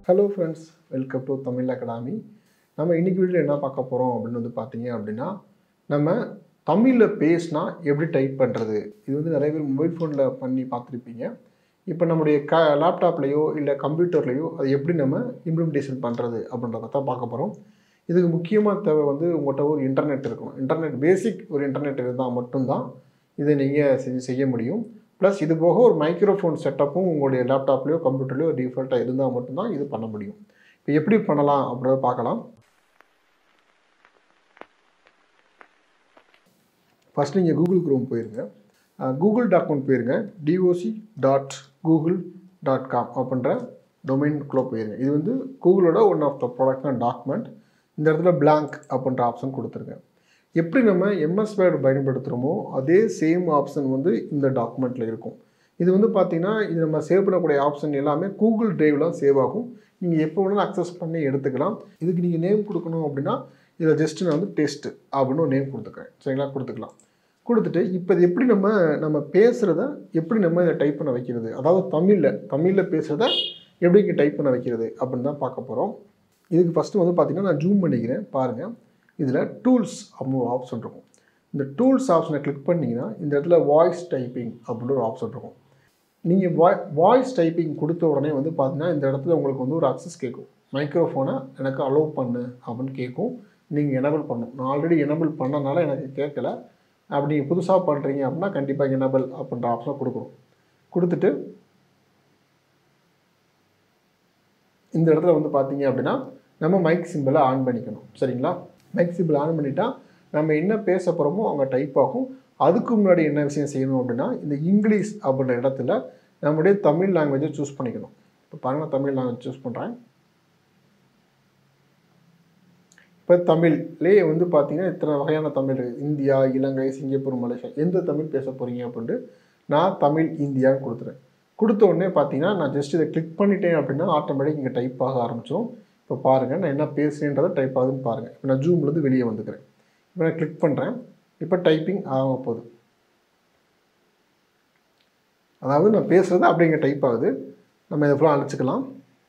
hello friends welcome to Tamil academy நம்ம இன்னைக்கு வீடியோவில் என்ன பார்க்க போகிறோம் அப்படின்னு வந்து பார்த்தீங்க அப்படின்னா நம்ம தமிழில் பேசினா எப்படி டைப் பண்ணுறது இது வந்து நிறைய பேர் மொபைல் ஃபோனில் பண்ணி பார்த்துருப்பீங்க இப்போ நம்முடைய க லேப்டாப்லேயோ இல்லை கம்ப்யூட்டர்லேயோ அது எப்படி நம்ம இம்ப்ளிமெண்டேஷன் பண்ணுறது அப்படின்றத தான் பார்க்க போகிறோம் இதுக்கு முக்கியமாக தேவை வந்து உங்கள்கிட்ட ஒரு இன்டர்நெட் இருக்கணும் இன்டர்நெட் பேசிக் ஒரு இன்டர்நெட் இருந்தால் மட்டும்தான் இதை நீங்கள் செஞ்சு செய்ய முடியும் ப்ளஸ் இது போக ஒரு மைக்ரோஃபோன் செட்டப்பும் உங்களுடைய லேப்டாப்லேயோ கம்ப்யூட்டர்லேயோ டிஃபால்ட்டாக இருந்தால் மட்டும்தான் இது பண்ண முடியும் இப்போ எப்படி பண்ணலாம் அப்படின்றத பார்க்கலாம் ஃபஸ்ட் நீங்கள் கூகுள் குரோம் போயிருங்க கூகுள் டாக்குமெண்ட் போயிருங்க D O C dot Google dot com அப்படின்ற டொமைன்குள்ளே போயிருங்க இது வந்து கூகுளோட one of the product and document இந்த இடத்துல blank அப்படின்ற ஆப்ஷன் கொடுத்துருங்க எப்படி நம்ம எம்எஸ் வேர்டு பயன்படுத்துகிறோமோ அதே சேம் ஆப்ஷன் வந்து இந்த டாக்குமெண்ட்டில் இருக்கும் இது வந்து பார்த்தீங்கன்னா இது நம்ம சேவ் பண்ணக்கூடிய ஆப்ஷன் எல்லாமே கூகுள் டிரைவில் சேவ் ஆகும் நீங்கள் எப்போ வேணாலும் அக்சஸ் பண்ணி எடுத்துக்கலாம் இதுக்கு நீங்கள் நேம் கொடுக்கணும் அப்படின்னா இதில் ஜஸ்ட் நான் வந்து டெஸ்ட் அப்படின்னு ஒரு நேம் கொடுத்துக்கிறேன் சரிங்களா கொடுத்துக்கலாம் கொடுத்துட்டு இப்போ இது எப்படி நம்ம நம்ம பேசுகிறத எப்படி நம்ம இதை டைப் பண்ண வைக்கிறது அதாவது தமிழில் தமிழில் பேசுகிறத எப்படி இங்கே டைப் பண்ண வைக்கிறது அப்படின்னு தான் பார்க்க போகிறோம் இதுக்கு ஃபஸ்ட்டு வந்து பார்த்தீங்கன்னா நான் ஜூம் பண்ணிக்கிறேன் பாருங்கள் இதில் டூல்ஸ் அப்படின்னு ஒரு ஆப்ஷன் இருக்கும் இந்த டூல்ஸ் ஆப்ஷனை கிளிக் பண்ணிங்கன்னா இந்த இடத்துல வாய்ஸ் டைப்பிங் அப்படின்னு ஒரு ஆப்ஷன் இருக்கும் நீங்கள் வாய் வாய்ஸ் டைப்பிங் கொடுத்த உடனே வந்து பார்த்தீங்கன்னா இந்த இடத்துல உங்களுக்கு வந்து ஒரு அக்சஸ் கேட்கும் மைக்ரோஃபோனை எனக்கு அலோவ் பண்ணு அப்படின்னு கேட்கும் நீங்கள் எனபிள் பண்ணணும் நான் ஆல்ரெடி எனபிள் பண்ணனால எனக்கு கேட்கல அப்படி நீங்கள் புதுசாக பண்ணுறீங்க அப்படின்னா கண்டிப்பாக எனபிள் அப்படின்ற ஆப்ஷனை கொடுக்கணும் கொடுத்துட்டு இந்த இடத்துல வந்து பார்த்தீங்க அப்படின்னா நம்ம மைக் சிம்பிளை ஆன் பண்ணிக்கணும் சரிங்களா மைக் சிம்பிள் ஆன் பண்ணிட்டா நம்ம என்ன பேச போகிறோமோ அவங்க டைப் ஆகும் அதுக்கு முன்னாடி என்ன விஷயம் செய்யணும் அப்படின்னா இந்த இங்கிலீஷ் அப்படின்ற இடத்துல நம்முடைய தமிழ் லாங்குவேஜை சூஸ் பண்ணிக்கணும் இப்போ பாருங்கள் தமிழ் லாங்குவேஜ் சூஸ் பண்ணுறேன் இப்போ தமிழ்லேயே வந்து பார்த்தீங்கன்னா இத்தனை வகையான தமிழ் இருக்குது இந்தியா இலங்கை சிங்கப்பூர் மலேசியா எந்த தமிழ் பேச போகிறீங்க அப்படின்ட்டு நான் தமிழ் இந்தியான்னு கொடுத்துறேன் கொடுத்த உடனே பார்த்தீங்கன்னா நான் ஜஸ்ட் இதை கிளிக் பண்ணிட்டேன் அப்படின்னா ஆட்டோமேட்டிக் இங்கே டைப் ஆக ஆரம்பிச்சிடும் இப்போ பாருங்கள் நான் என்ன பேசுகிறேன்றதை டைப் ஆகுதுன்னு பாருங்கள் இப்போ நான் ஜூம்லேருந்து வெளியே வந்துக்கிறேன் இப்போ நான் கிளிக் பண்ணுறேன் இப்போ டைப்பிங் ஆக போகுது அதாவது நான் பேசுகிறது அப்படியே இங்கே டைப் ஆகுது நம்ம இதை ஃபுல்லாக அழைச்சிக்கலாம்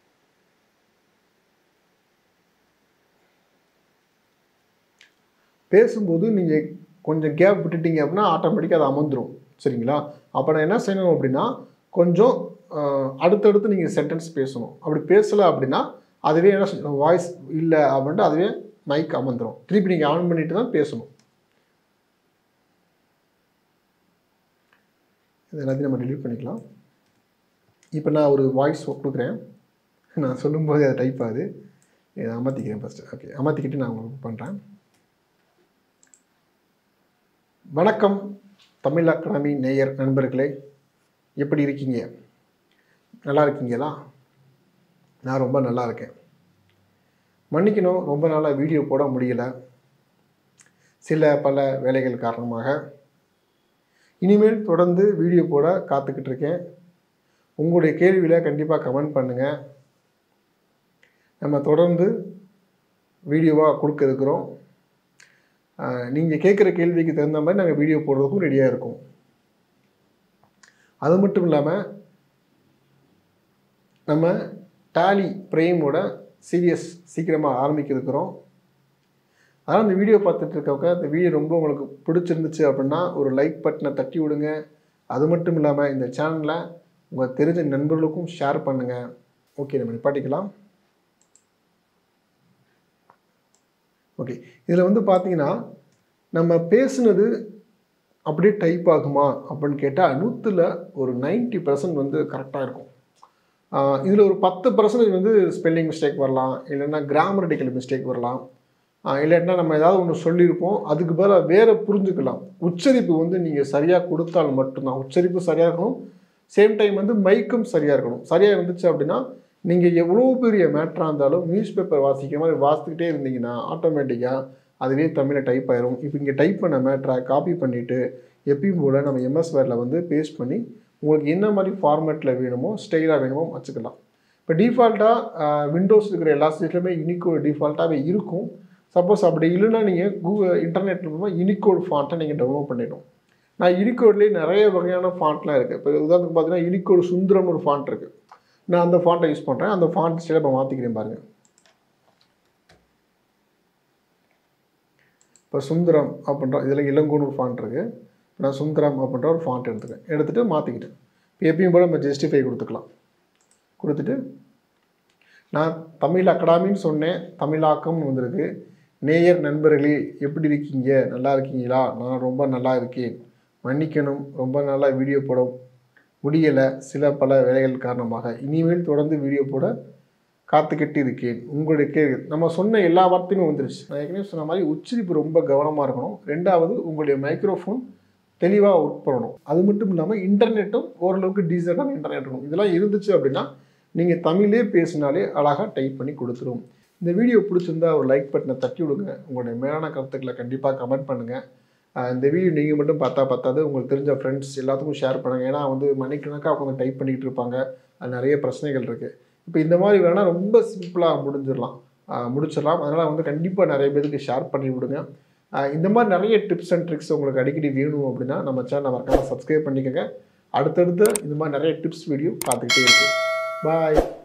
பேசும்போது நீங்கள் கொஞ்சம் கேப் விட்டுட்டீங்க அப்படின்னா ஆட்டோமேட்டிக்காக அது அமர்ந்துடும் சரிங்களா அப்போ நான் என்ன செய்யணும் அப்படின்னா கொஞ்சம் அஹ், அடுத்தடுத்து நீங்கள் சென்டென்ஸ் பேசணும் அப்படி பேசலை அப்படின்னா அதுவே என்ன செய்யணும் வாய்ஸ் இல்லை அப்படின்ட்டு அதுவே மைக் அமர்ந்துடும் திருப்பி நீங்கள் ஆன் பண்ணிட்டு தான் பேசணும் இது எல்லாத்தையும் நம்ம delete பண்ணிக்கலாம் இப்போ நான் ஒரு வாய்ஸ் கொடுக்குறேன் நான் சொல்லும்போது அதை டைப் ஆகுது இதை அமர்த்திக்கிறேன் ஃபஸ்ட்டு ஓகே அமர்த்திக்கிட்டு நான் உங்களுக்கு பண்ணுறேன் வணக்கம் தமிழ் அகாடமி நேயர் நண்பர்களே எப்படி இருக்கீங்க நல்லா இருக்கீங்களா நான் ரொம்ப நல்லா இருக்கேன் மன்னிக்கணும் ரொம்ப நாளாக வீடியோ போட முடியல சில பல வேலைகள் காரணமாக இனிமேல் தொடர்ந்து வீடியோ போட காத்துக்கிட்டு இருக்கேன் உங்களுடைய கேள்வியில் கண்டிப்பாக கமெண்ட் பண்ணுங்கள் நம்ம தொடர்ந்து வீடியோவாக கொடுக்க இருக்கிறோம் நீங்கள் கேட்குற கேள்விக்கு தகுந்த மாதிரி நாங்கள் வீடியோ போடுறதுக்கும் ரெடியாக இருக்கோம் அது மட்டும் இல்லாமல் நம்ம டாலி பிரேமோட சீரியஸ் சீக்கிரமாக ஆரம்பிக்க இருக்கிறோம் அதனால் இந்த வீடியோ பார்த்துட்டு இருக்கவங்க இந்த வீடியோ ரொம்ப உங்களுக்கு பிடிச்சிருந்துச்சு அப்படின்னா ஒரு லைக் பட்டனை தட்டி விடுங்க அது மட்டும் இல்லாமல் இந்த சேனலை உங்கள் தெரிஞ்ச நண்பர்களுக்கும் ஷேர் பண்ணுங்கள் ஓகே நம்ம நிப்பாட்டிக்கலாம் ஓகே இதில் வந்து பார்த்தீங்கன்னா நம்ம பேசுனது அப்படியே டைப் ஆகுமா அப்படின்னு கேட்டால் நூற்றில் ஒரு 90% பர்சன்ட் வந்து கரெக்டாக இருக்கும் இதில் ஒரு பத்து பர்சன்டேஜ் வந்து ஸ்பெல்லிங் மிஸ்டேக் வரலாம் இல்லைன்னா கிராமரடிக்கல் மிஸ்டேக் வரலாம் ஆஹ் இல்லாட்டினா நம்ம ஏதாவது ஒன்று சொல்லியிருப்போம் அதுக்கு பதிலாக வேறு புரிஞ்சுக்கலாம் உச்சரிப்பு வந்து நீங்கள் சரியாக கொடுத்தால் மட்டும்தான் உச்சரிப்பு சரியாக இருக்கணும் சேம் டைம் வந்து மைக்கும் சரியாக இருக்கணும் சரியாக இருந்துச்சு அப்படின்னா நீங்கள் எவ்வளோ பெரிய மேட்ராக இருந்தாலும் நியூஸ் பேப்பர் வாசிக்கிற மாதிரி வாசித்துக்கிட்டே இருந்தீங்கன்னா ஆட்டோமேட்டிக்காக அதுவே தமிழில் டைப் ஆயிரும் இப்போ இங்கே டைப் பண்ண மேட்ரை காப்பி பண்ணிவிட்டு எப்பயும் போல் நம்ம எம்எஸ் வேர்டில் வந்து பேஸ்ட் பண்ணி உங்களுக்கு என்ன மாதிரி ஃபார்மேட்டில் வேணுமோ ஸ்டைலாக வேணுமோ வச்சுக்கலாம் இப்போ டிஃபால்ட்டாக விண்டோஸ் இருக்கிற எல்லா சிஸ்டமே யூனிகோட் டிஃபால்ட்டாகவே இருக்கும் சப்போஸ் அப்படி இல்லைன்னா நீங்கள் கூகுள் இன்டர்நெட் மூலமாக யூனிகோட் ஃபாண்ட்டை நீங்கள் டவுன்லோட் பண்ணிடணும் நான் யூனிகோட்லேயே நிறைய வகையான ஃபாண்ட்லாம் இருக்குது இப்போ உதாரணத்துக்கு பார்த்தீங்கன்னா யூனிகோடு சுந்தரம்னு ஒரு ஃபாண்ட் இருக்குது நான் அந்த ஃபாண்ட்டை யூஸ் பண்ணுறேன் அந்த ஃபாண்ட் ஸ்டைலை இப்போ மாற்றிக்கிறேன் பாருங்கள் இப்போ சுந்தரம் அப்படின்ற இதில் இளங்கோன்னு ஒரு ஃபாண்ட் இருக்குது நான் சுந்தரம் அப்படின்ற ஒரு ஃபாண்ட் எடுத்துக்கிறேன் எடுத்துகிட்டு மாற்றிக்கிட்டேன் இப்போ எப்பயும் போல் நம்ம ஜஸ்டிஃபை கொடுத்துக்கலாம் கொடுத்துட்டு நான் தமிழ் அகாடமின்னு சொன்னேன் தமிழாக்கம்னு வந்திருக்கு நேயர் நண்பர்களே எப்படி இருக்கீங்க நல்லா இருக்கீங்களா நான் ரொம்ப நல்லா இருக்கேன் மன்னிக்கணும் ரொம்ப நல்லா வீடியோ போட முடியலை சில பல வேலைகள் காரணமாக இனிமேல் தொடர்ந்து வீடியோ போட காத்துக்கிட்டு இருக்கேன் உங்களுடைய கேள்வி நம்ம சொன்ன எல்லா வார்த்தையுமே வந்துருச்சு நான் ஏற்கனவே சொன்ன மாதிரி உச்சரிப்பு ரொம்ப கவனமாக இருக்கணும் ரெண்டாவது உங்களுடைய மைக்ரோஃபோன் தெளிவாக ஒர்க் பண்ணணும் அது மட்டும் இல்லாமல் இன்டர்நெட்டும் ஓரளவுக்கு டீசெண்டான இன்டர்நெட் இருக்கணும் இதெல்லாம் இருந்துச்சு அப்படின்னா நீங்கள் தமிழே பேசினாலே அழகாக டைப் பண்ணி கொடுத்துரும் இந்த வீடியோ பிடிச்சிருந்தா ஒரு லைக் பட்டனை தட்டி விடுங்க உங்களுடைய மேலான கருத்துக்களை கண்டிப்பாக கமெண்ட் பண்ணுங்கள் ஆஹ் இந்த வீடியோ நீங்கள் மட்டும் பார்த்தா பார்த்தாது உங்களுக்கு தெரிஞ்ச ஃப்ரெண்ட்ஸ் எல்லாத்துக்கும் ஷேர் பண்ணுங்கள் ஏன்னா வந்து மணிக்கணக்காக உட்காந்து டைப் பண்ணிக்கிட்டு இருப்பாங்க அது நிறைய பிரச்சனைகள் இருக்குது இப்போ இந்த மாதிரி வேணால் ரொம்ப சிம்பிளாக முடிஞ்சிடலாம் ஆஹ் முடிச்சிடலாம் அதனால் வந்து கண்டிப்பாக நிறைய பேருக்கு ஷேர் பண்ணி விடுங்க ஆஹ் இந்த மாதிரி நிறைய டிப்ஸ் அண்ட் ட்ரிக்ஸ் உங்களுக்கு அடிக்கடி வேணும் அப்படின்னா நம்ம சேனலை மறக்காம சப்ஸ்கிரைப் பண்ணிக்கோங்க அடுத்தடுத்து இந்த மாதிரி நிறைய டிப்ஸ் வீடியோ பார்த்துக்கிட்டே இருக்கு பாய்